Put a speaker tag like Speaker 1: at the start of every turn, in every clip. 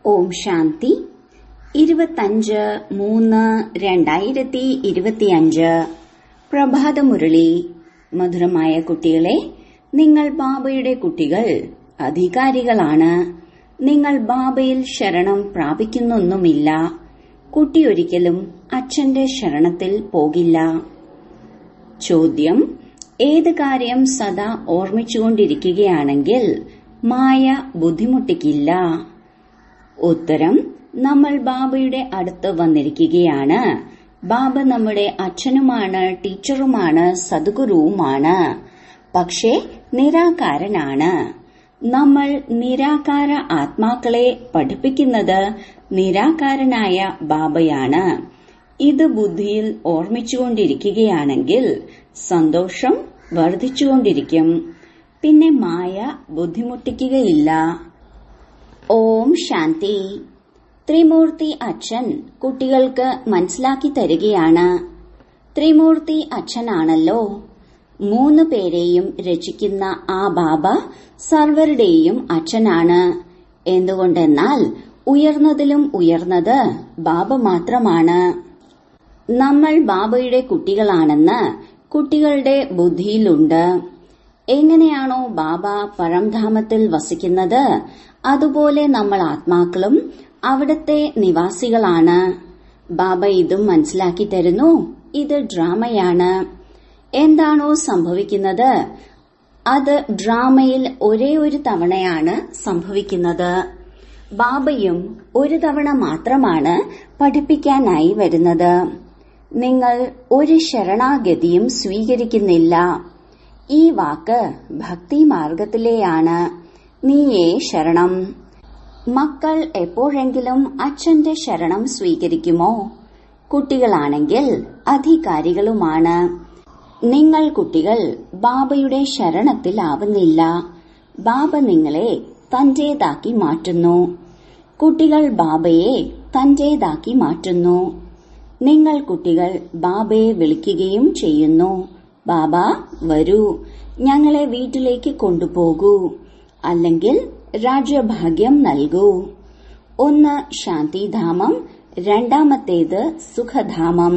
Speaker 1: ഓം ശാന്തി ഇരുപത്തഞ്ച് മൂന്ന് രണ്ടായിരത്തി ഇരുപത്തിയഞ്ച് പ്രഭാതമുരളി മധുരമായ കുട്ടികളെ നിങ്ങൾ ബാബയുടെ കുട്ടികൾ അധികാരികളാണ് നിങ്ങൾ ബാബയിൽ ശരണം പ്രാപിക്കുന്നൊന്നുമില്ല കുട്ടി ഒരിക്കലും അച്ഛന്റെ ശരണത്തിൽ പോകില്ല ചോദ്യം ഏത് കാര്യം സദാ ഓർമ്മിച്ചുകൊണ്ടിരിക്കുകയാണെങ്കിൽ മായ ബുദ്ധിമുട്ടിക്കില്ല ഉത്തരം നമ്മൾ ബാബയുടെ അടുത്ത് വന്നിരിക്കുകയാണ് ബാബ നമ്മുടെ അച്ഛനുമാണ് ടീച്ചറുമാണ് സദ്ഗുരുവുമാണ് പക്ഷേ നിരാകാരനാണ് നമ്മൾ നിരാകാര ആത്മാക്കളെ പഠിപ്പിക്കുന്നത് നിരാകാരനായ ബാബയാണ് ഇത് ബുദ്ധിയിൽ ഓർമ്മിച്ചുകൊണ്ടിരിക്കുകയാണെങ്കിൽ സന്തോഷം വർദ്ധിച്ചുകൊണ്ടിരിക്കും പിന്നെ മായ ബുദ്ധിമുട്ടിക്കുകയില്ല ഓം ശാന്തി ത്രിമൂർത്തി അച്ഛൻ കുട്ടികൾക്ക് മനസ്സിലാക്കി തരികയാണ് ത്രിമൂർത്തി അച്ഛനാണല്ലോ മൂന്ന് പേരെയും രചിക്കുന്ന ആ ബാബ സർവരുടെയും അച്ഛനാണ് എന്തുകൊണ്ടെന്നാൽ ഉയർന്നതിലും ഉയർന്നത് ബാബ മാത്രമാണ് നമ്മൾ ബാബയുടെ കുട്ടികളാണെന്ന് കുട്ടികളുടെ ബുദ്ധിയിലുണ്ട് എങ്ങനെയാണോ ബാബ പഴംധാമത്തിൽ വസിക്കുന്നത് അതുപോലെ നമ്മൾ ആത്മാക്കളും അവിടുത്തെ നിവാസികളാണ് ബാബ ഇതും മനസ്സിലാക്കി തരുന്നു ഇത് ഡ്രാമയാണ് എന്താണോ സംഭവിക്കുന്നത് അത് ഡ്രാമയിൽ ഒരേ ഒരു തവണയാണ് സംഭവിക്കുന്നത് ബാബയും ഒരു തവണ മാത്രമാണ് പഠിപ്പിക്കാനായി വരുന്നത് നിങ്ങൾ ഒരു ശരണാഗതിയും സ്വീകരിക്കുന്നില്ല ഈ വാക്ക് ഭക്തി മാർഗത്തിലെയാണ് നീയേ ശരണം മക്കൾ എപ്പോഴെങ്കിലും അച്ഛന്റെ ശരണം സ്വീകരിക്കുമോ കുട്ടികളാണെങ്കിൽ അധികാരികളുമാണ് നിങ്ങൾ കുട്ടികൾ ബാബയുടെ ശരണത്തിലാവുന്നില്ല ബാബ നിങ്ങളെ തന്റേതാക്കി മാറ്റുന്നു കുട്ടികൾ ബാബയെ തന്റേതാക്കി മാറ്റുന്നു നിങ്ങൾ കുട്ടികൾ ബാബയെ വിളിക്കുകയും ചെയ്യുന്നു ബാബ വരൂ ഞങ്ങളെ വീട്ടിലേക്ക് കൊണ്ടുപോകൂ അല്ലെങ്കിൽ രാജ്യഭാഗ്യം നൽകൂ ഒന്ന് ശാന്തിധാമം രണ്ടാമത്തേത് സുഖധാമം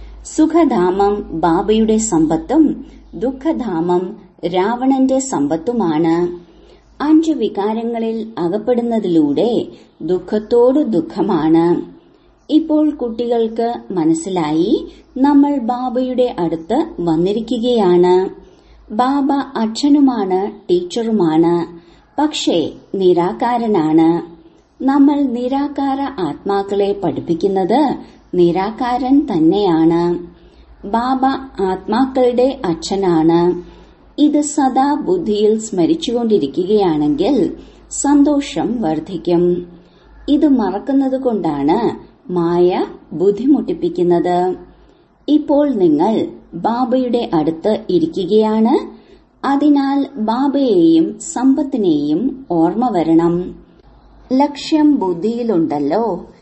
Speaker 1: സുഖധാമം ബാബയുടെ സമ്പത്തും ദുഃഖധാമം രാവണന്റെ സമ്പത്തുമാണ് അഞ്ചു വികാരങ്ങളിൽ അകപ്പെടുന്നതിലൂടെ ദുഃഖത്തോട് ദുഃഖമാണ് ഇപ്പോൾ കുട്ടികൾക്ക് മനസ്സിലായി നമ്മൾ ബാബയുടെ അടുത്ത് വന്നിരിക്കുകയാണ് ബാബ അച്ഛനുമാണ് ടീച്ചറുമാണ് പക്ഷേ നിരാകാരനാണ് നമ്മൾ നിരാകാര ആത്മാക്കളെ പഠിപ്പിക്കുന്നത് നിരാകാരൻ തന്നെയാണ് ബാബ ആത്മാക്കളുടെ അച്ഛനാണ് ഇത് സദാ ബുദ്ധിയിൽ സ്മരിച്ചുകൊണ്ടിരിക്കുകയാണെങ്കിൽ സന്തോഷം വർദ്ധിക്കും ഇത് മറക്കുന്നത് കൊണ്ടാണ് മായ ബുദ്ധിമുട്ടിപ്പിക്കുന്നത് ഇപ്പോൾ നിങ്ങൾ ബാബയുടെ അടുത്ത് ഇരിക്കുകയാണ് അതിനാൽ ബാബയെയും സമ്പത്തിനെയും ഓർമ്മ വരണം ലക്ഷ്യം ബുദ്ധിയിലുണ്ടല്ലോ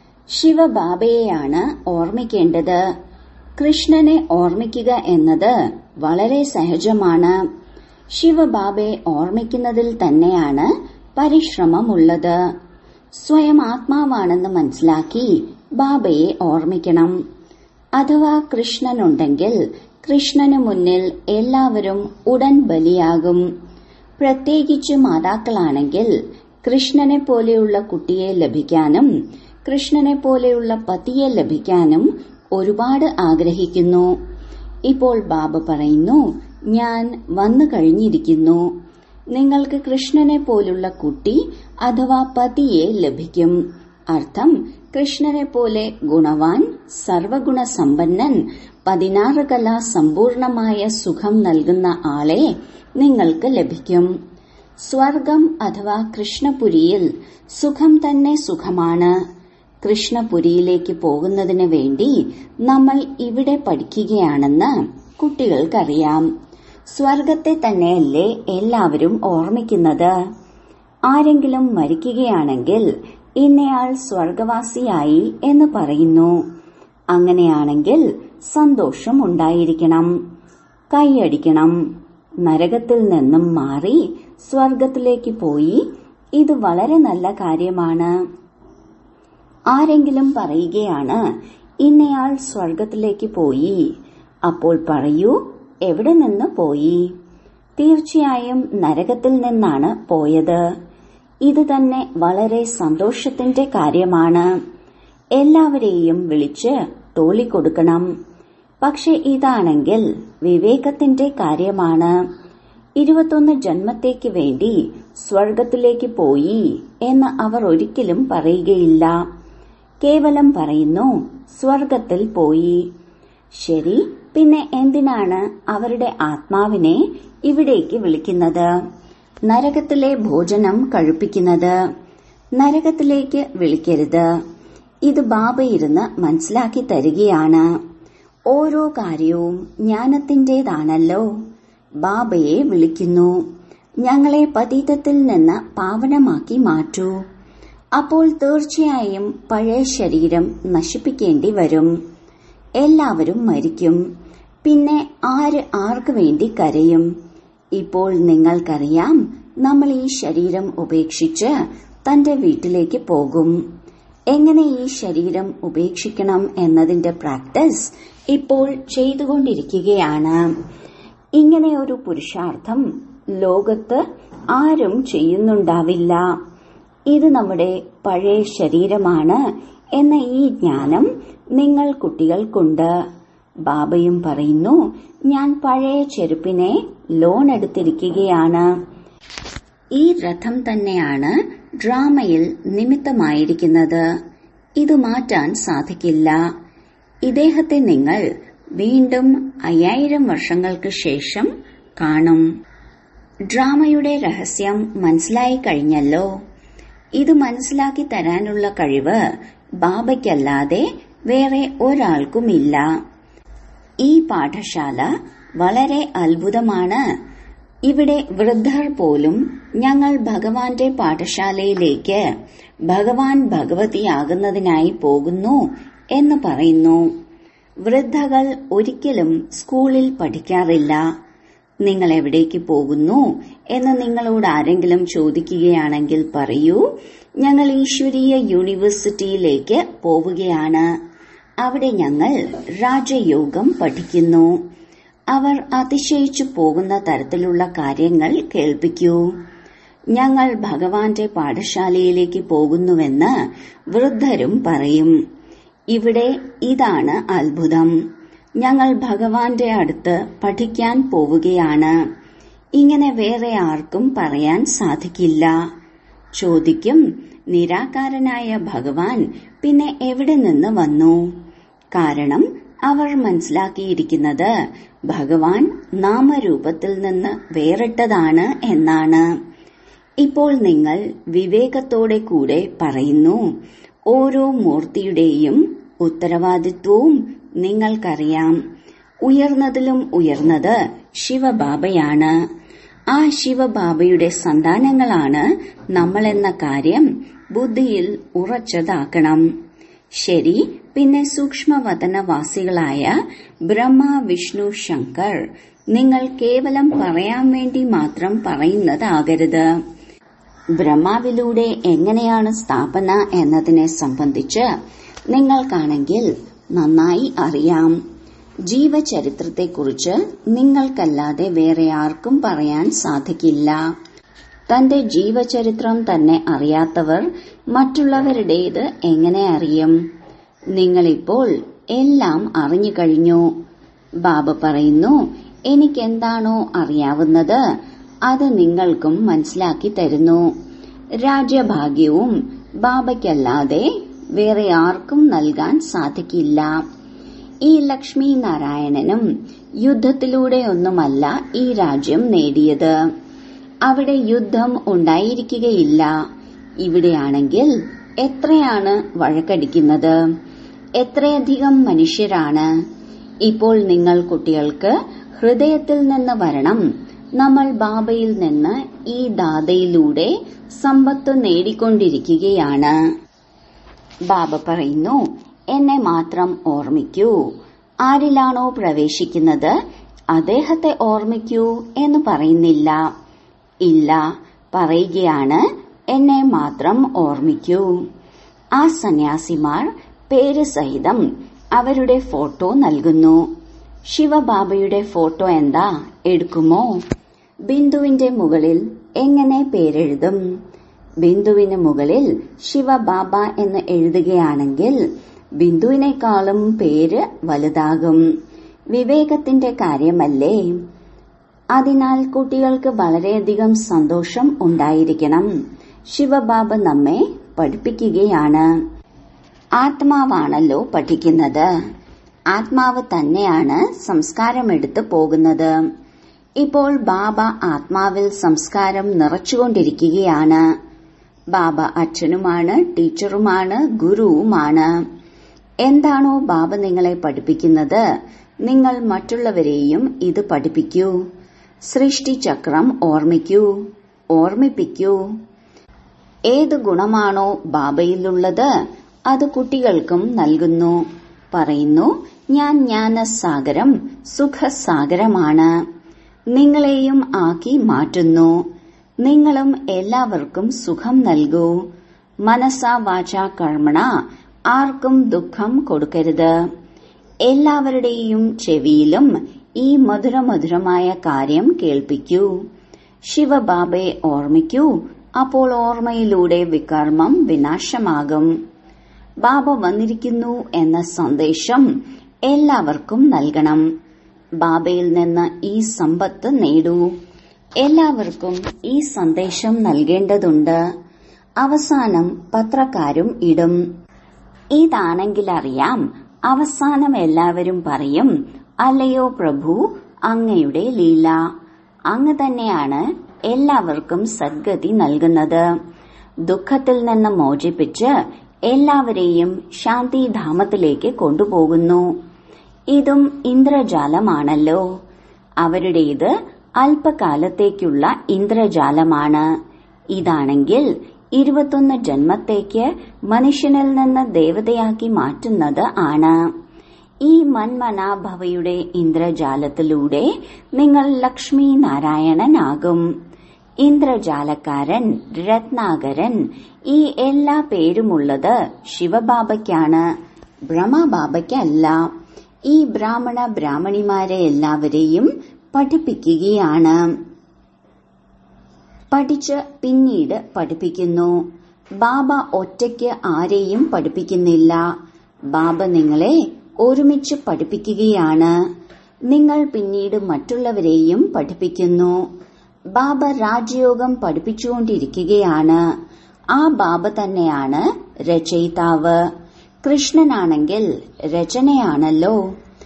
Speaker 1: ശിവബാബയെയാണ് ഓർമ്മിക്കേണ്ടത് കൃഷ്ണനെ ഓർമ്മിക്കുക എന്നത് വളരെ സഹജമാണ് ശിവബാബയെ ഓർമ്മിക്കുന്നതിൽ തന്നെയാണ് പരിശ്രമമുള്ളത് സ്വയം ആത്മാവാണെന്ന് മനസ്സിലാക്കി ബാബയെ ഓർമ്മിക്കണം അഥവാ കൃഷ്ണനുണ്ടെങ്കിൽ കൃഷ്ണന് മുന്നിൽ എല്ലാവരും ഉടൻ ബലിയാകും പ്രത്യേകിച്ച് മാതാക്കളാണെങ്കിൽ കൃഷ്ണനെ പോലെയുള്ള കുട്ടിയെ ലഭിക്കാനും കൃഷ്ണനെ പോലെയുള്ള പതിയെ ലഭിക്കാനും ഒരുപാട് ആഗ്രഹിക്കുന്നു ഇപ്പോൾ ബാബ പറയുന്നു ഞാൻ വന്നു കഴിഞ്ഞിരിക്കുന്നു നിങ്ങൾക്ക് കൃഷ്ണനെ പോലുള്ള കുട്ടി അഥവാ പതിയെ ലഭിക്കും അർത്ഥം കൃഷ്ണനെ പോലെ ഗുണവാൻ സർവഗുണ സമ്പന്നൻ പതിനാറ് കല സമ്പൂർണമായ സുഖം നൽകുന്ന ആളെ നിങ്ങൾക്ക് ലഭിക്കും സ്വർഗം അഥവാ കൃഷ്ണപുരിയിൽ സുഖം തന്നെ സുഖമാണ് കൃഷ്ണപുരിയിലേക്ക് പോകുന്നതിന് വേണ്ടി നമ്മൾ ഇവിടെ പഠിക്കുകയാണെന്ന് കുട്ടികൾക്കറിയാം സ്വർഗത്തെ തന്നെയല്ലേ എല്ലാവരും ഓർമ്മിക്കുന്നത് ആരെങ്കിലും മരിക്കുകയാണെങ്കിൽ ഇന്നയാൾ സ്വർഗവാസിയായി എന്ന് പറയുന്നു അങ്ങനെയാണെങ്കിൽ സന്തോഷം ഉണ്ടായിരിക്കണം കൈയടിക്കണം നരകത്തിൽ നിന്നും മാറി സ്വർഗത്തിലേക്ക് പോയി ഇത് വളരെ നല്ല കാര്യമാണ് ആരെങ്കിലും പറയുകയാണ് ഇന്നയാൾ സ്വർഗത്തിലേക്ക് പോയി അപ്പോൾ പറയൂ എവിടെ നിന്ന് പോയി തീർച്ചയായും നരകത്തിൽ നിന്നാണ് പോയത് ഇത് തന്നെ വളരെ സന്തോഷത്തിന്റെ കാര്യമാണ് എല്ലാവരെയും വിളിച്ച് തോളിക്കൊടുക്കണം പക്ഷെ ഇതാണെങ്കിൽ വിവേകത്തിന്റെ കാര്യമാണ് ഇരുപത്തൊന്ന് ജന്മത്തേക്ക് വേണ്ടി സ്വർഗത്തിലേക്ക് പോയി എന്ന് അവർ ഒരിക്കലും പറയുകയില്ല കേവലം പറയുന്നു സ്വർഗത്തിൽ പോയി ശരി പിന്നെ എന്തിനാണ് അവരുടെ ആത്മാവിനെ ഇവിടേക്ക് വിളിക്കുന്നത് നരകത്തിലെ ഭോജനം കഴിപ്പിക്കുന്നത് നരകത്തിലേക്ക് വിളിക്കരുത് ഇത് ബാബ ഇരുന്ന് മനസ്സിലാക്കി തരികയാണ് ഓരോ കാര്യവും ജ്ഞാനത്തിന്റേതാണല്ലോ ബാബയെ വിളിക്കുന്നു ഞങ്ങളെ പതീതത്തിൽ നിന്ന് പാവനമാക്കി മാറ്റൂ അപ്പോൾ തീർച്ചയായും പഴയ ശരീരം നശിപ്പിക്കേണ്ടി വരും എല്ലാവരും മരിക്കും പിന്നെ ആര് ആർക്ക് വേണ്ടി കരയും ഇപ്പോൾ നിങ്ങൾക്കറിയാം നമ്മൾ ഈ ശരീരം ഉപേക്ഷിച്ച് തന്റെ വീട്ടിലേക്ക് പോകും എങ്ങനെ ഈ ശരീരം ഉപേക്ഷിക്കണം എന്നതിന്റെ പ്രാക്ടീസ് ഇപ്പോൾ ചെയ്തുകൊണ്ടിരിക്കുകയാണ് ഇങ്ങനെ ഒരു പുരുഷാർത്ഥം ലോകത്ത് ആരും ചെയ്യുന്നുണ്ടാവില്ല ഇത് നമ്മുടെ പഴയ ശരീരമാണ് എന്ന ഈ ജ്ഞാനം നിങ്ങൾ കുട്ടികൾക്കുണ്ട് ബാബയും പറയുന്നു ഞാൻ പഴയ ചെരുപ്പിനെ ലോൺ എടുത്തിരിക്കുകയാണ് ഈ രഥം തന്നെയാണ് ഡ്രാമയിൽ നിമിത്തമായിരിക്കുന്നത് ഇത് മാറ്റാൻ സാധിക്കില്ല ഇദ്ദേഹത്തെ നിങ്ങൾ വീണ്ടും അയ്യായിരം വർഷങ്ങൾക്ക് ശേഷം കാണും ഡ്രാമയുടെ രഹസ്യം മനസ്സിലായി കഴിഞ്ഞല്ലോ ഇത് മനസ്സിലാക്കി തരാനുള്ള കഴിവ് ബാബയ്ക്കല്ലാതെ വേറെ ഒരാൾക്കുമില്ല ഈ പാഠശാല വളരെ അത്ഭുതമാണ് ഇവിടെ വൃദ്ധർ പോലും ഞങ്ങൾ ഭഗവാന്റെ പാഠശാലയിലേക്ക് ഭഗവാൻ ഭഗവതിയാകുന്നതിനായി പോകുന്നു എന്ന് പറയുന്നു വൃദ്ധകൾ ഒരിക്കലും സ്കൂളിൽ പഠിക്കാറില്ല നിങ്ങൾ എവിടേക്ക് പോകുന്നു എന്ന് നിങ്ങളോട് ആരെങ്കിലും ചോദിക്കുകയാണെങ്കിൽ പറയൂ ഞങ്ങൾ ഈശ്വരീയ യൂണിവേഴ്സിറ്റിയിലേക്ക് പോവുകയാണ് അവിടെ ഞങ്ങൾ രാജയോഗം പഠിക്കുന്നു അവർ അതിശയിച്ചു പോകുന്ന തരത്തിലുള്ള കാര്യങ്ങൾ കേൾപ്പിക്കൂ ഞങ്ങൾ ഭഗവാന്റെ പാഠശാലയിലേക്ക് പോകുന്നുവെന്ന് വൃദ്ധരും പറയും ഇവിടെ ഇതാണ് അത്ഭുതം ഞങ്ങൾ ഭഗവാന്റെ അടുത്ത് പഠിക്കാൻ പോവുകയാണ് ഇങ്ങനെ വേറെ ആർക്കും പറയാൻ സാധിക്കില്ല ചോദിക്കും നിരാകാരനായ ഭഗവാൻ പിന്നെ എവിടെ നിന്ന് വന്നു കാരണം അവർ മനസ്സിലാക്കിയിരിക്കുന്നത് ഭഗവാൻ നാമരൂപത്തിൽ നിന്ന് വേറിട്ടതാണ് എന്നാണ് ഇപ്പോൾ നിങ്ങൾ വിവേകത്തോടെ കൂടെ പറയുന്നു ഓരോ മൂർത്തിയുടെയും ഉത്തരവാദിത്വവും നിങ്ങൾക്കറിയാം ഉയർന്നതിലും ഉയർന്നത് ശിവബാബയാണ് ആ ശിവബാബയുടെ സന്താനങ്ങളാണ് നമ്മളെന്ന കാര്യം ബുദ്ധിയിൽ ഉറച്ചതാക്കണം ശരി പിന്നെ സൂക്ഷ്മവതനവാസികളായ ബ്രഹ്മ വിഷ്ണു ശങ്കർ നിങ്ങൾ കേവലം പറയാൻ വേണ്ടി മാത്രം പറയുന്നതാകരുത് ബ്രഹ്മാവിലൂടെ എങ്ങനെയാണ് സ്ഥാപന എന്നതിനെ സംബന്ധിച്ച് നിങ്ങൾക്കാണെങ്കിൽ നന്നായി അറിയാം ജീവചരിത്രത്തെക്കുറിച്ച് നിങ്ങൾക്കല്ലാതെ വേറെ ആർക്കും പറയാൻ സാധിക്കില്ല തന്റെ ജീവചരിത്രം തന്നെ അറിയാത്തവർ മറ്റുള്ളവരുടേത് എങ്ങനെ അറിയും നിങ്ങളിപ്പോൾ എല്ലാം അറിഞ്ഞു കഴിഞ്ഞു ബാബ പറയുന്നു എനിക്കെന്താണോ അറിയാവുന്നത് അത് നിങ്ങൾക്കും മനസ്സിലാക്കി തരുന്നു രാജ്യഭാഗ്യവും ബാബയ്ക്കല്ലാതെ വേറെ ആർക്കും നൽകാൻ സാധിക്കില്ല ഈ ലക്ഷ്മി നാരായണനും യുദ്ധത്തിലൂടെയൊന്നുമല്ല ഈ രാജ്യം നേടിയത് അവിടെ യുദ്ധം ഉണ്ടായിരിക്കുകയില്ല ഇവിടെയാണെങ്കിൽ എത്രയാണ് വഴക്കടിക്കുന്നത് എത്രയധികം മനുഷ്യരാണ് ഇപ്പോൾ നിങ്ങൾ കുട്ടികൾക്ക് ഹൃദയത്തിൽ നിന്ന് വരണം നമ്മൾ ബാബയിൽ നിന്ന് ഈ ദാതയിലൂടെ സമ്പത്ത് നേടിക്കൊണ്ടിരിക്കുകയാണ് ബാബ പറയുന്നു എന്നെ മാത്രം ഓർമ്മിക്കൂ ആരിലാണോ പ്രവേശിക്കുന്നത് അദ്ദേഹത്തെ ഓർമ്മിക്കൂ എന്ന് പറയുന്നില്ല ഇല്ല പറയുകയാണ് എന്നെ മാത്രം ഓർമ്മിക്കൂ ആ സന്യാസിമാർ പേര് സഹിതം അവരുടെ ഫോട്ടോ നൽകുന്നു ശിവബാബയുടെ ഫോട്ടോ എന്താ എടുക്കുമോ ബിന്ദുവിന്റെ മുകളിൽ എങ്ങനെ പേരെഴുതും ബിന്ദുവിന് മുകളിൽ ശിവബാബ എന്ന് എഴുതുകയാണെങ്കിൽ ബിന്ദുവിനേക്കാളും പേര് വലുതാകും വിവേകത്തിന്റെ കാര്യമല്ലേ അതിനാൽ കുട്ടികൾക്ക് വളരെയധികം സന്തോഷം ഉണ്ടായിരിക്കണം ശിവബാബ നമ്മെ പഠിപ്പിക്കുകയാണ് ആത്മാവാണല്ലോ പഠിക്കുന്നത് ആത്മാവ് തന്നെയാണ് സംസ്കാരമെടുത്ത് പോകുന്നത് ഇപ്പോൾ ബാബ ആത്മാവിൽ സംസ്കാരം നിറച്ചുകൊണ്ടിരിക്കുകയാണ് ബാബ അച്ഛനുമാണ് ടീച്ചറുമാണ് ഗുരുവുമാണ് എന്താണോ ബാബ നിങ്ങളെ പഠിപ്പിക്കുന്നത് നിങ്ങൾ മറ്റുള്ളവരെയും ഇത് പഠിപ്പിക്കൂ സൃഷ്ടിചക്രം ഓർമ്മിക്കൂ ഓർമ്മിപ്പിക്കൂ ഏത് ഗുണമാണോ ബാബയിലുള്ളത് അത് കുട്ടികൾക്കും നൽകുന്നു പറയുന്നു ഞാൻ ജ്ഞാനസാഗരം സുഖസാഗരമാണ് നിങ്ങളെയും ആക്കി മാറ്റുന്നു നിങ്ങളും എല്ലാവർക്കും സുഖം നൽകൂ മനസ്സ വാച കർമ്മണ ആർക്കും ദുഃഖം കൊടുക്കരുത് എല്ലാവരുടെയും ചെവിയിലും ഈ മധുരമധുരമായ കാര്യം കേൾപ്പിക്കൂ ശിവബാബയെ ഓർമ്മിക്കൂ അപ്പോൾ ഓർമ്മയിലൂടെ വികർമ്മം വിനാശമാകും ബാബ വന്നിരിക്കുന്നു എന്ന സന്ദേശം എല്ലാവർക്കും നൽകണം ബാബയിൽ നിന്ന് ഈ സമ്പത്ത് നേടൂ എല്ലാവർക്കും ഈ സന്ദേശം നൽകേണ്ടതുണ്ട് അവസാനം പത്രക്കാരും ഇടും ഇതാണെങ്കിൽ അറിയാം അവസാനം എല്ലാവരും പറയും അല്ലയോ പ്രഭു അങ്ങയുടെ ലീല അങ്ങ് തന്നെയാണ് എല്ലാവർക്കും സദ്ഗതി നൽകുന്നത് ദുഃഖത്തിൽ നിന്ന് മോചിപ്പിച്ച് എല്ലാവരെയും ശാന്തിധാമത്തിലേക്ക് കൊണ്ടുപോകുന്നു ഇതും ഇന്ദ്രജാലമാണല്ലോ അവരുടേത് അല്പകാലത്തേക്കുള്ള ഇന്ദ്രജാലമാണ് ഇതാണെങ്കിൽ ഇരുപത്തൊന്ന് ജന്മത്തേക്ക് മനുഷ്യനിൽ നിന്ന് ദേവതയാക്കി മാറ്റുന്നത് ആണ് ഈ മന്മനാഭവയുടെ ഇന്ദ്രജാലത്തിലൂടെ നിങ്ങൾ ലക്ഷ്മി നാരായണനാകും ഇന്ദ്രജാലക്കാരൻ രത്നാകരൻ ഈ എല്ലാ പേരുമുള്ളത് ശിവബാബയ്ക്കാണ് ബ്രഹ്മബാബയ്ക്കല്ല ഈ ബ്രാഹ്മണ ബ്രാഹ്മണിമാരെ എല്ലാവരെയും പഠിപ്പിക്കുകയാണ് പഠിച്ച് പിന്നീട് പഠിപ്പിക്കുന്നു ബാബ ഒറ്റയ്ക്ക് ആരെയും പഠിപ്പിക്കുന്നില്ല ബാബ നിങ്ങളെ ഒരുമിച്ച് പഠിപ്പിക്കുകയാണ് നിങ്ങൾ പിന്നീട് മറ്റുള്ളവരെയും പഠിപ്പിക്കുന്നു ബാബ രാജയോഗം പഠിപ്പിച്ചുകൊണ്ടിരിക്കുകയാണ് ആ ബാബ തന്നെയാണ് രചയിതാവ് കൃഷ്ണനാണെങ്കിൽ രചനയാണല്ലോ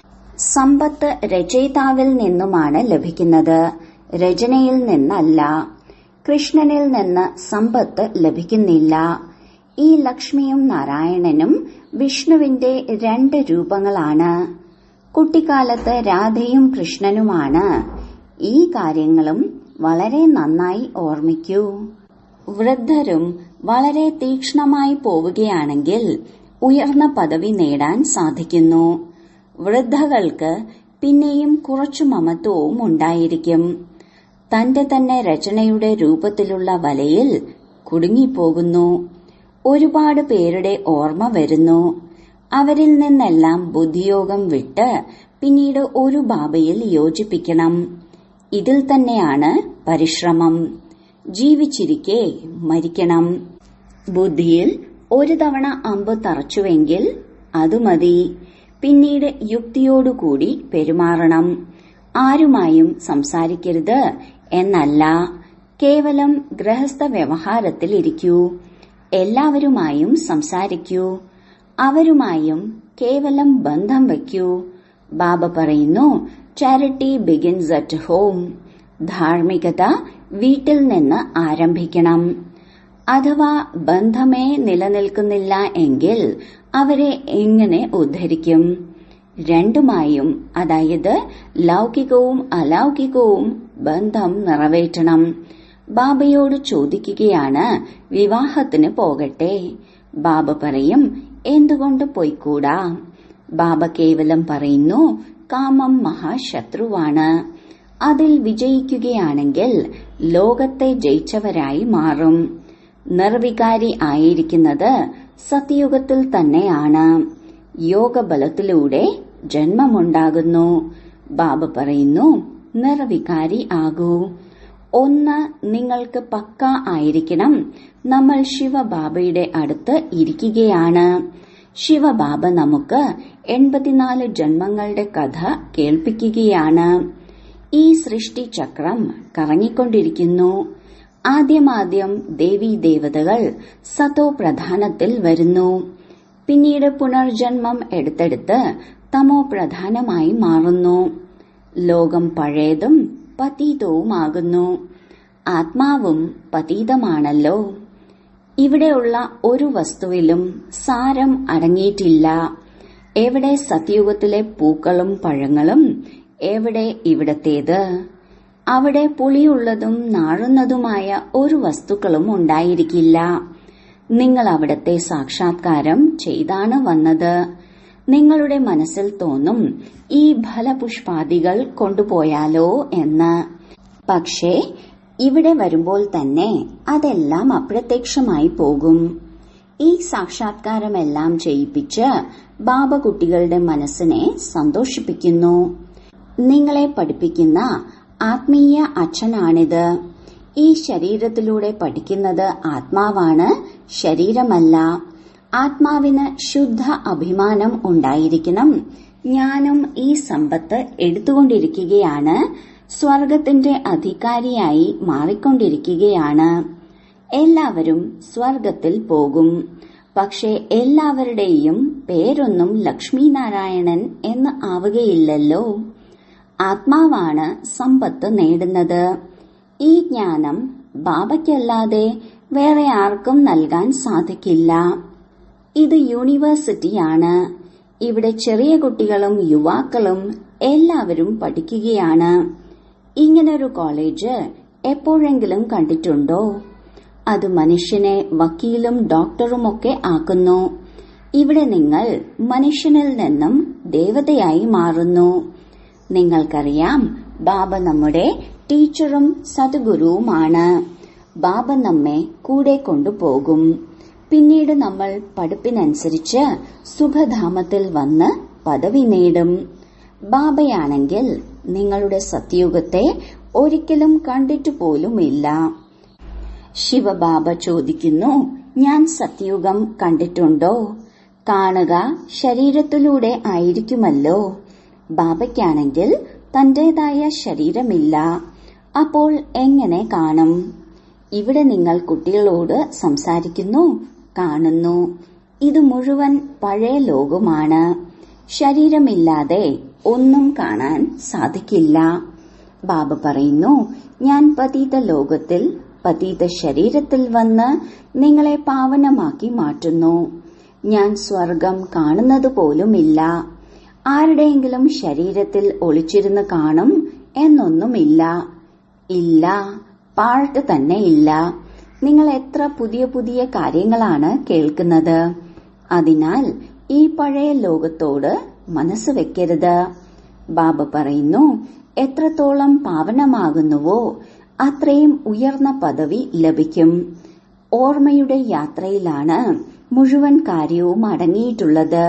Speaker 1: സമ്പത്ത് രചയിതാവിൽ നിന്നുമാണ് ലഭിക്കുന്നത് രചനയിൽ നിന്നല്ല കൃഷ്ണനിൽ നിന്ന് സമ്പത്ത് ലഭിക്കുന്നില്ല ഈ ലക്ഷ്മിയും നാരായണനും വിഷ്ണുവിന്റെ രണ്ട് രൂപങ്ങളാണ് കുട്ടിക്കാലത്ത് രാധയും കൃഷ്ണനുമാണ് ഈ കാര്യങ്ങളും വളരെ നന്നായി ഓർമ്മിക്കൂ വൃദ്ധരും വളരെ തീക്ഷ്ണമായി പോവുകയാണെങ്കിൽ ഉയർന്ന പദവി നേടാൻ സാധിക്കുന്നു വൃദ്ധകൾക്ക് പിന്നെയും കുറച്ചു മമത്വവും ഉണ്ടായിരിക്കും തന്റെ തന്നെ രചനയുടെ രൂപത്തിലുള്ള വലയിൽ കുടുങ്ങിപ്പോകുന്നു ഒരുപാട് പേരുടെ ഓർമ്മ വരുന്നു അവരിൽ നിന്നെല്ലാം ബുദ്ധിയോഗം വിട്ട് പിന്നീട് ഒരു ബാബയിൽ യോജിപ്പിക്കണം ഇതിൽ തന്നെയാണ് പരിശ്രമം ജീവിച്ചിരിക്കെ മരിക്കണം ബുദ്ധിയിൽ ഒരു തവണ അമ്പ് തറച്ചുവെങ്കിൽ അത് മതി പിന്നീട് യുക്തിയോടുകൂടി പെരുമാറണം ആരുമായും സംസാരിക്കരുത് എന്നല്ല കേവലം ഗൃഹസ്ഥ വ്യവഹാരത്തിൽ ഇരിക്കൂ എല്ലാവരുമായും സംസാരിക്കൂ അവരുമായും കേവലം ബന്ധം വയ്ക്കൂ ബാബ പറയുന്നു ചാരിറ്റി ബിഗിൻസ് അറ്റ് ഹോം ധാർമ്മികത വീട്ടിൽ നിന്ന് ആരംഭിക്കണം അഥവാ ബന്ധമേ നിലനിൽക്കുന്നില്ല എങ്കിൽ അവരെ എങ്ങനെ ഉദ്ധരിക്കും രണ്ടുമായും അതായത് ലൗകികവും അലൗകികവും ബന്ധം നിറവേറ്റണം ബാബയോട് ചോദിക്കുകയാണ് വിവാഹത്തിന് പോകട്ടെ ബാബ പറയും എന്തുകൊണ്ട് പോയിക്കൂടാ ബാബ കേവലം പറയുന്നു കാമം മഹാശത്രുവാണ് അതിൽ വിജയിക്കുകയാണെങ്കിൽ ലോകത്തെ ജയിച്ചവരായി മാറും നിർവികാരി ആയിരിക്കുന്നത് സത്യയുഗത്തിൽ തന്നെയാണ് യോഗബലത്തിലൂടെ ജന്മമുണ്ടാകുന്നു ബാബ പറയുന്നു നിർവികാരി ആകൂ ഒന്ന് നിങ്ങൾക്ക് പക്ക ആയിരിക്കണം നമ്മൾ ശിവബാബയുടെ അടുത്ത് ഇരിക്കുകയാണ് ശിവബാബ നമുക്ക് എൺപത്തിനാല് ജന്മങ്ങളുടെ കഥ കേൾപ്പിക്കുകയാണ് ഈ സൃഷ്ടിചക്രം കറങ്ങിക്കൊണ്ടിരിക്കുന്നു ആദ്യമാദ്യം ദേവീ ദേവതകൾ സതോ പ്രധാനത്തിൽ വരുന്നു പിന്നീട് പുനർജന്മം എടുത്തെടുത്ത് തമോ പ്രധാനമായി മാറുന്നു ലോകം പഴയതും പതീതവുമാകുന്നു ആത്മാവും പതീതമാണല്ലോ ഇവിടെയുള്ള ഒരു വസ്തുവിലും സാരം അടങ്ങിയിട്ടില്ല എവിടെ സത്യയുഗത്തിലെ പൂക്കളും പഴങ്ങളും എവിടെ ഇവിടത്തേത് അവിടെ പുളിയുള്ളതും നാഴുന്നതുമായ ഒരു വസ്തുക്കളും ഉണ്ടായിരിക്കില്ല നിങ്ങൾ അവിടത്തെ സാക്ഷാത്കാരം ചെയ്താണ് വന്നത് നിങ്ങളുടെ മനസ്സിൽ തോന്നും ഈ ഫലപുഷ്പാദികൾ കൊണ്ടുപോയാലോ എന്ന് പക്ഷേ ഇവിടെ വരുമ്പോൾ തന്നെ അതെല്ലാം അപ്രത്യക്ഷമായി പോകും ഈ സാക്ഷാത്കാരമെല്ലാം ചെയ്യിപ്പിച്ച് ബാബ കുട്ടികളുടെ മനസ്സിനെ സന്തോഷിപ്പിക്കുന്നു നിങ്ങളെ പഠിപ്പിക്കുന്ന ആത്മീയ അച്ഛനാണിത് ഈ ശരീരത്തിലൂടെ പഠിക്കുന്നത് ആത്മാവാണ് ശരീരമല്ല ആത്മാവിന് ശുദ്ധ അഭിമാനം ഉണ്ടായിരിക്കണം ഞാനും ഈ സമ്പത്ത് എടുത്തുകൊണ്ടിരിക്കുകയാണ് സ്വർഗത്തിന്റെ അധികാരിയായി മാറിക്കൊണ്ടിരിക്കുകയാണ് എല്ലാവരും സ്വർഗത്തിൽ പോകും പക്ഷെ എല്ലാവരുടെയും പേരൊന്നും ലക്ഷ്മിനാരായണൻ എന്ന് ആവുകയില്ലല്ലോ ആത്മാവാണ് സമ്പത്ത് നേടുന്നത് ഈ ജ്ഞാനം ബാബയ്ക്കല്ലാതെ വേറെ ആർക്കും നൽകാൻ സാധിക്കില്ല ഇത് യൂണിവേഴ്സിറ്റിയാണ് ഇവിടെ ചെറിയ കുട്ടികളും യുവാക്കളും എല്ലാവരും പഠിക്കുകയാണ് ഇങ്ങനൊരു കോളേജ് എപ്പോഴെങ്കിലും കണ്ടിട്ടുണ്ടോ അത് മനുഷ്യനെ വക്കീലും ഡോക്ടറുമൊക്കെ ആക്കുന്നു ഇവിടെ നിങ്ങൾ മനുഷ്യനിൽ നിന്നും ദേവതയായി മാറുന്നു നിങ്ങൾക്കറിയാം ബാബ നമ്മുടെ ടീച്ചറും സദ്ഗുരുവുമാണ് ബാബ നമ്മെ കൂടെ കൊണ്ടുപോകും പിന്നീട് നമ്മൾ പഠിപ്പിനനുസരിച്ച് സുഖധാമത്തിൽ വന്ന് പദവി നേടും ബാബയാണെങ്കിൽ നിങ്ങളുടെ സത്യുഗത്തെ ഒരിക്കലും കണ്ടിട്ടു പോലുമില്ല ശിവബാബ ചോദിക്കുന്നു ഞാൻ സത്യുഗം കണ്ടിട്ടുണ്ടോ കാണുക ശരീരത്തിലൂടെ ആയിരിക്കുമല്ലോ ബാബയ്ക്കാണെങ്കിൽ തന്റേതായ ശരീരമില്ല അപ്പോൾ എങ്ങനെ കാണും ഇവിടെ നിങ്ങൾ കുട്ടികളോട് സംസാരിക്കുന്നു കാണുന്നു ഇത് മുഴുവൻ പഴയ ലോകമാണ് ശരീരമില്ലാതെ ഒന്നും കാണാൻ സാധിക്കില്ല ബാബ പറയുന്നു ഞാൻ പതീത ലോകത്തിൽ പതീത ശരീരത്തിൽ വന്ന് നിങ്ങളെ പാവനമാക്കി മാറ്റുന്നു ഞാൻ സ്വർഗം കാണുന്നത് പോലുമില്ല ആരുടെയെങ്കിലും ശരീരത്തിൽ ഒളിച്ചിരുന്ന് കാണും എന്നൊന്നുമില്ല ഇല്ല പാഴ്ട്ട് തന്നെ ഇല്ല നിങ്ങൾ എത്ര പുതിയ പുതിയ കാര്യങ്ങളാണ് കേൾക്കുന്നത് അതിനാൽ ഈ പഴയ ലോകത്തോട് മനസ്സ് വെക്കരുത് ബാബ പറയുന്നു എത്രത്തോളം പാവനമാകുന്നുവോ അത്രയും ഉയർന്ന പദവി ലഭിക്കും ഓർമ്മയുടെ യാത്രയിലാണ് മുഴുവൻ കാര്യവും അടങ്ങിയിട്ടുള്ളത്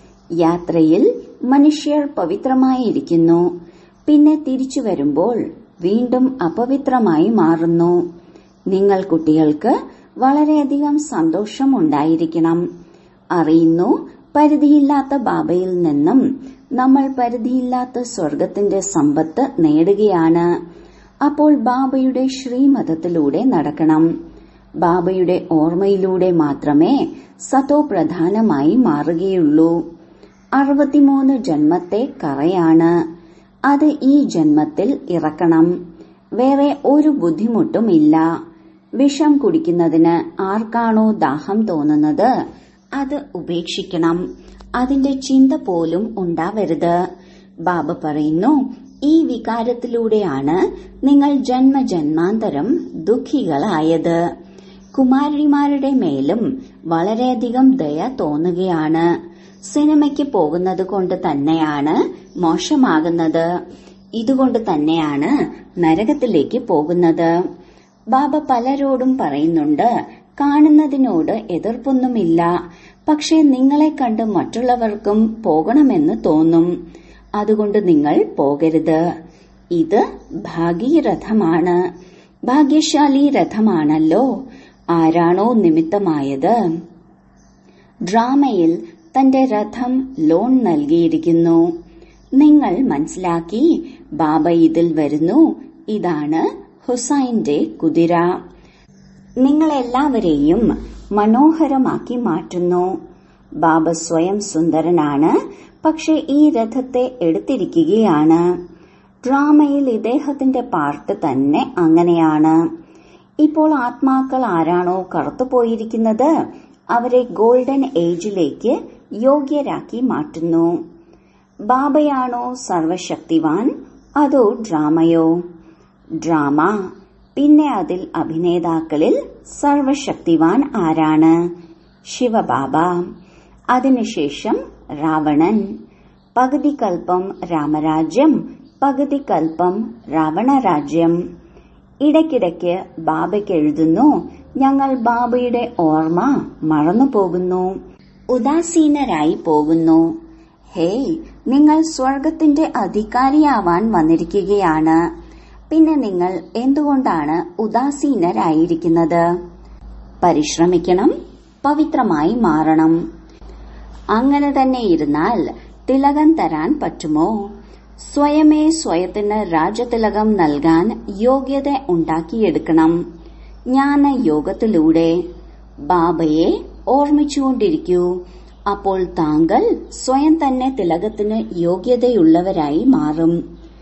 Speaker 1: യാത്രയിൽ മനുഷ്യർ പവിത്രമായിരിക്കുന്നു പിന്നെ തിരിച്ചു വരുമ്പോൾ വീണ്ടും അപവിത്രമായി മാറുന്നു നിങ്ങൾ കുട്ടികൾക്ക് വളരെയധികം സന്തോഷം ഉണ്ടായിരിക്കണം അറിയുന്നു പരിധിയില്ലാത്ത ബാബയിൽ നിന്നും നമ്മൾ പരിധിയില്ലാത്ത സ്വർഗത്തിന്റെ സമ്പത്ത് നേടുകയാണ് അപ്പോൾ ബാബയുടെ ശ്രീമതത്തിലൂടെ നടക്കണം ബാബയുടെ ഓർമ്മയിലൂടെ മാത്രമേ സതോ പ്രധാനമായി മാറുകയുള്ളൂ അറുപത്തിമൂന്ന് ജന്മത്തെ കറയാണ് അത് ഈ ജന്മത്തിൽ ഇറക്കണം വേറെ ഒരു ബുദ്ധിമുട്ടുമില്ല വിഷം കുടിക്കുന്നതിന് ആർക്കാണോ ദാഹം തോന്നുന്നത് അത് ഉപേക്ഷിക്കണം അതിന്റെ ചിന്ത പോലും ഉണ്ടാവരുത് ബാബ പറയുന്നു ഈ വികാരത്തിലൂടെയാണ് നിങ്ങൾ ജന്മജന്മാന്തരം ദുഃഖികളായത് കുമാരിമാരുടെ മേലും വളരെയധികം ദയ തോന്നുകയാണ് സിനിമയ്ക്ക് പോകുന്നത് കൊണ്ട് തന്നെയാണ് മോശമാകുന്നത് ഇതുകൊണ്ട് തന്നെയാണ് നരകത്തിലേക്ക് പോകുന്നത് ബാബ പലരോടും പറയുന്നുണ്ട് കാണുന്നതിനോട് എതിർപ്പൊന്നുമില്ല പക്ഷെ നിങ്ങളെ കണ്ട് മറ്റുള്ളവർക്കും പോകണമെന്ന് തോന്നും അതുകൊണ്ട് നിങ്ങൾ പോകരുത് ഇത് ഭാഗീരഥമാണ് ഭാഗ്യശാലി രഥമാണല്ലോ ആരാണോ നിമിത്തമായത് ഡ്രാമയിൽ തന്റെ രഥം ലോൺ നൽകിയിരിക്കുന്നു നിങ്ങൾ മനസ്സിലാക്കി ബാബ ഇതിൽ വരുന്നു ഇതാണ് ഹുസൈന്റെ കുതിര നിങ്ങളെല്ലാവരെയും മനോഹരമാക്കി മാറ്റുന്നു ബാബ സ്വയം സുന്ദരനാണ് പക്ഷെ ഈ രഥത്തെ എടുത്തിരിക്കുകയാണ് ഡ്രാമയിൽ ഇദ്ദേഹത്തിന്റെ പാർട്ട് തന്നെ അങ്ങനെയാണ് ഇപ്പോൾ ആത്മാക്കൾ ആരാണോ കറുത്തുപോയിരിക്കുന്നത് അവരെ ഗോൾഡൻ ഏജിലേക്ക് യോഗ്യരാക്കി മാറ്റുന്നു ബാബയാണോ സർവശക്തിവാൻ അതോ ഡ്രാമയോ ഡ്രാമ പിന്നെ അതിൽ അഭിനേതാക്കളിൽ സർവശക്തിവാൻ ആരാണ് ശിവബാബ അതിനുശേഷം രാവണൻ പകുതി കൽപ്പം രാമരാജ്യം പകുതി കൽപ്പം രാവണരാജ്യം ഇടയ്ക്കിടയ്ക്ക് ബാബയ്ക്ക് എഴുതുന്നു ഞങ്ങൾ ബാബയുടെ ഓർമ്മ മറന്നുപോകുന്നു ഉദാസീനരായി പോകുന്നു ഹേയ് നിങ്ങൾ സ്വർഗത്തിന്റെ അധികാരിയാവാൻ വന്നിരിക്കുകയാണ് പിന്നെ നിങ്ങൾ എന്തുകൊണ്ടാണ് ഉദാസീനരായിരിക്കുന്നത് പരിശ്രമിക്കണം പവിത്രമായി മാറണം അങ്ങനെ തന്നെ ഇരുന്നാൽ തിലകം തരാൻ പറ്റുമോ സ്വയമേ സ്വയത്തിന് രാജതിലകം നൽകാൻ യോഗ്യത ഉണ്ടാക്കിയെടുക്കണം ജ്ഞാന യോഗത്തിലൂടെ ബാബയെ ഓർമ്മിച്ചുകൊണ്ടിരിക്കൂ അപ്പോൾ താങ്കൾ സ്വയം തന്നെ തിലകത്തിന് യോഗ്യതയുള്ളവരായി മാറും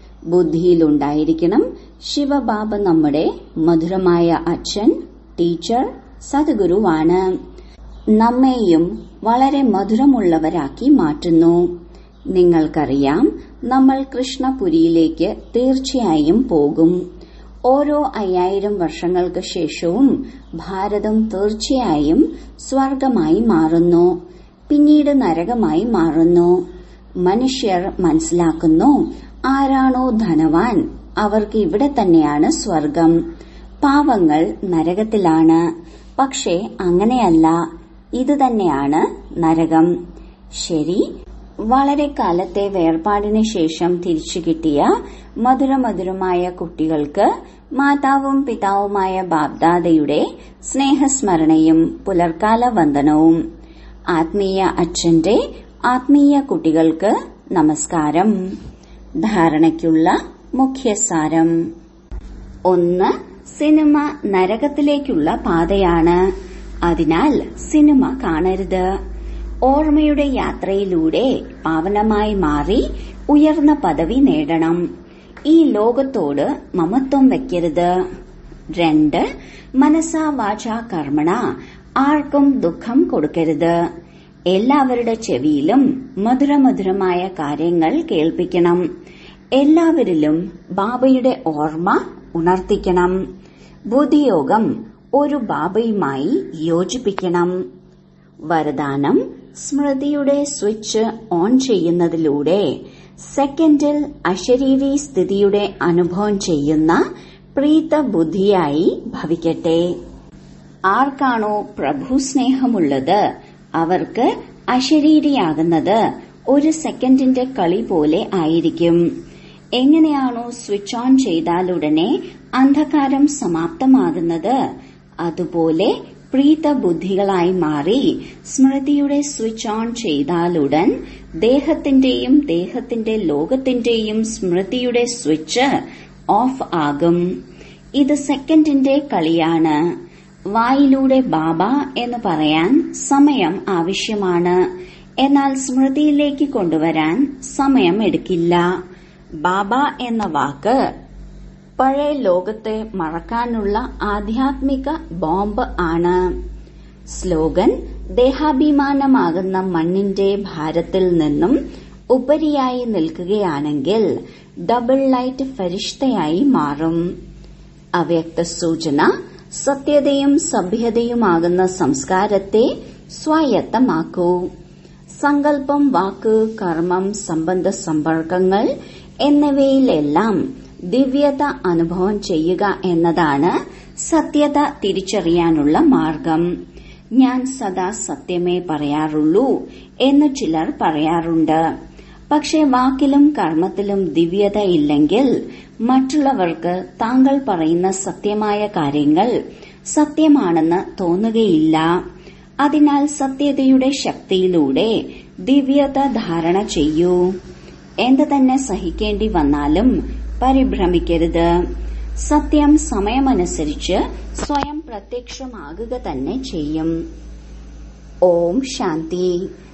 Speaker 1: ബുദ്ധിയിലുണ്ടായിരിക്കണം ശിവബാബ നമ്മുടെ മധുരമായ അച്ഛൻ ടീച്ചർ സദ്ഗുരുവാണ് നമ്മെയും വളരെ മധുരമുള്ളവരാക്കി മാറ്റുന്നു നിങ്ങൾക്കറിയാം നമ്മൾ കൃഷ്ണപുരിയിലേക്ക് തീർച്ചയായും പോകും ഓരോ അയ്യായിരം വർഷങ്ങൾക്ക് ശേഷവും ഭാരതം തീർച്ചയായും സ്വർഗമായി മാറുന്നു പിന്നീട് നരകമായി മാറുന്നു മനുഷ്യർ മനസ്സിലാക്കുന്നു ആരാണോ ധനവാൻ അവർക്ക് ഇവിടെ തന്നെയാണ് സ്വർഗം പാവങ്ങൾ നരകത്തിലാണ് പക്ഷേ അങ്ങനെയല്ല ഇത് തന്നെയാണ് നരകം ശരി വളരെ കാലത്തെ വേർപാടിന് ശേഷം തിരിച്ചു കിട്ടിയ മധുരമധുരമായ കുട്ടികൾക്ക് മാതാവും പിതാവുമായ ബാബ്ദാദയുടെ സ്നേഹസ്മരണയും പുലർക്കാല വന്ദനവും ആത്മീയ അച്ഛന്റെ ആത്മീയ കുട്ടികൾക്ക് നമസ്കാരം ധാരണയ്ക്കുള്ള മുഖ്യസാരം ഒന്ന് സിനിമ നരകത്തിലേക്കുള്ള പാതയാണ് അതിനാൽ സിനിമ കാണരുത് ഓർമ്മയുടെ യാത്രയിലൂടെ പാവനമായി മാറി ഉയർന്ന പദവി നേടണം ഈ ലോകത്തോട് മമത്വം വയ്ക്കരുത് രണ്ട് മനസാ വാച കർമ്മണ ആർക്കും ദുഃഖം കൊടുക്കരുത് എല്ലാവരുടെ ചെവിയിലും മധുരമധുരമായ കാര്യങ്ങൾ കേൾപ്പിക്കണം എല്ലാവരിലും ബാബയുടെ ഓർമ്മ ഉണർത്തിക്കണം ബുദ്ധിയോഗം ഒരു ബാബയുമായി യോജിപ്പിക്കണം വരദാനം സ്മൃതിയുടെ സ്വിച്ച് ഓൺ ചെയ്യുന്നതിലൂടെ സെക്കൻഡിൽ അശരീരി സ്ഥിതിയുടെ അനുഭവം ചെയ്യുന്ന പ്രീത ബുദ്ധിയായി ഭവിക്കട്ടെ ആർക്കാണോ പ്രഭു സ്നേഹമുള്ളത് അവർക്ക് അശരീരിയാകുന്നത് ഒരു സെക്കൻഡിന്റെ കളി പോലെ ആയിരിക്കും എങ്ങനെയാണോ സ്വിച്ച് ഓൺ ചെയ്താലുടനെ അന്ധകാരം സമാപ്തമാകുന്നത് അതുപോലെ പ്രീത ബുദ്ധികളായി മാറി സ്മൃതിയുടെ സ്വിച്ച് ഓൺ ചെയ്താലുടൻ ദേഹത്തിന്റെയും ദേഹത്തിന്റെ ലോകത്തിന്റെയും സ്മൃതിയുടെ സ്വിച്ച് ഓഫ് ആകും ഇത് സെക്കൻഡിന്റെ കളിയാണ് വായിലൂടെ ബാബ എന്ന് പറയാൻ സമയം ആവശ്യമാണ് എന്നാൽ സ്മൃതിയിലേക്ക് കൊണ്ടുവരാൻ സമയം എടുക്കില്ല ബാബ എന്ന വാക്ക് പഴയ ലോകത്തെ മറക്കാനുള്ള ആധ്യാത്മിക ബോംബ് ആണ് സ്ലോഗൻ ദേഹാഭിമാനമാകുന്ന മണ്ണിന്റെ ഭാരത്തിൽ നിന്നും ഉപരിയായി നിൽക്കുകയാണെങ്കിൽ ഡബിൾ ലൈറ്റ് ഫരിഷ്തയായി മാറും അവ്യക്ത സൂചന സത്യതയും സഭ്യതയുമാകുന്ന സംസ്കാരത്തെ സ്വായത്തമാക്കൂ സങ്കല്പം വാക്ക് കർമ്മം സംബന്ധ സമ്പർക്കങ്ങൾ എന്നിവയിലെല്ലാം ദിവ്യത അനുഭവം ചെയ്യുക എന്നതാണ് സത്യത തിരിച്ചറിയാനുള്ള മാർഗം ഞാൻ സദാ സത്യമേ പറയാറുള്ളൂ എന്ന് ചിലർ പറയാറുണ്ട് പക്ഷെ വാക്കിലും കർമ്മത്തിലും ദിവ്യത ഇല്ലെങ്കിൽ മറ്റുള്ളവർക്ക് താങ്കൾ പറയുന്ന സത്യമായ കാര്യങ്ങൾ സത്യമാണെന്ന് തോന്നുകയില്ല അതിനാൽ സത്യതയുടെ ശക്തിയിലൂടെ ദിവ്യത ധാരണ ചെയ്യൂ എന്ത് തന്നെ സഹിക്കേണ്ടി വന്നാലും പരിഭ്രമിക്കരുത് സത്യം സമയമനുസരിച്ച് സ്വയം പ്രത്യക്ഷമാകുക തന്നെ ചെയ്യും ഓം ശാന്തി